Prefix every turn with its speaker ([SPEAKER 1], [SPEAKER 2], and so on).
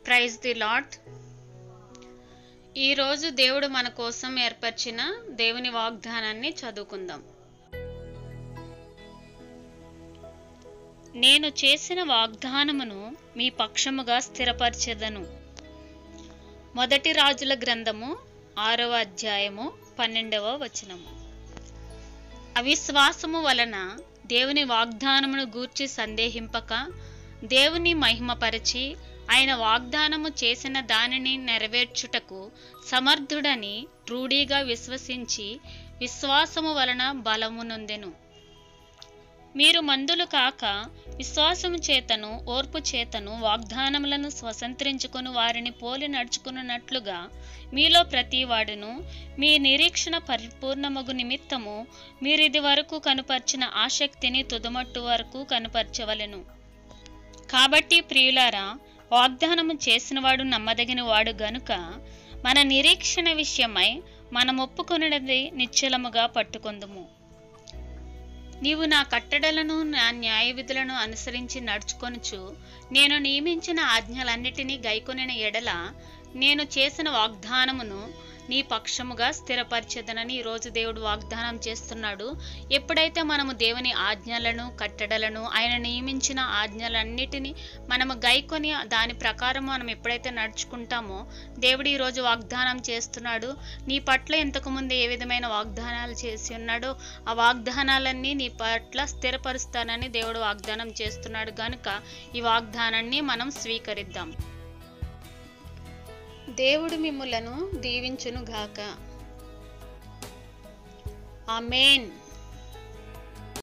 [SPEAKER 1] praise the lot ఈరోజు దేవుడు మన కోసం ఏర్పరిచిన దేవుని వాగ్దానాన్ని చదువుకుందాం నేను చేసిన వాగ్దానమును మీ పక్షముగా స్థిరపరచెదను మొదటి రాజుల గ్రంథము ఆరవ అధ్యాయము పన్నెండవ వచనము అవిశ్వాసము వలన దేవుని వాగ్దానమును గూర్చి సందేహింపక దేవుని మహిమపరచి ఆయన వాగ్దానము చేసిన దానిని నెరవేర్చుటకు సమర్థుడని రూఢీగా విశ్వసించి విశ్వాసము వలన బలము నొందెను మీరు మందులు కాక విశ్వాసము చేతను ఓర్పు చేతను వాగ్దానములను స్వతంత్రించుకుని వారిని పోలి నడుచుకున్నట్లుగా మీలో ప్రతి వాడును మీ నిరీక్షణ పరిపూర్ణమగు నిమిత్తము మీరిది వరకు కనుపర్చిన ఆసక్తిని తుదమట్టు వరకు కనుపరచవలెను కాబట్టి ప్రియులారా వాగ్దానము చేసినవాడు నమ్మదగిన వాడు గనుక మన నిరీక్షణ విషయమై మనం ఒప్పుకొనినది నిశ్చలముగా పట్టుకొందుము నీవు నా కట్టడలను నా న్యాయ విధులను అనుసరించి నడుచుకొనుచు నేను నియమించిన ఆజ్ఞలన్నిటినీ గైకొనిన ఎడల నేను చేసిన వాగ్దానమును నీ పక్షముగా స్థిరపరచెదనని ఈరోజు దేవుడు వాగ్దానం చేస్తున్నాడు ఎప్పుడైతే మనము దేవుని ఆజ్ఞలను కట్టడలను ఆయన నియమించిన ఆజ్ఞలన్నిటినీ మనము గైకొని దాని ప్రకారం మనం ఎప్పుడైతే నడుచుకుంటామో దేవుడు ఈరోజు వాగ్దానం చేస్తున్నాడు నీ పట్ల ఇంతకుముందు ఏ విధమైన వాగ్దానాలు చేసి ఉన్నాడో ఆ వాగ్దానాలన్నీ నీ పట్ల స్థిరపరుస్తానని దేవుడు వాగ్దానం చేస్తున్నాడు కనుక ఈ వాగ్దానాన్ని మనం స్వీకరిద్దాం దేవుడు మిమ్ములను దీవించును గాక ఆమెన్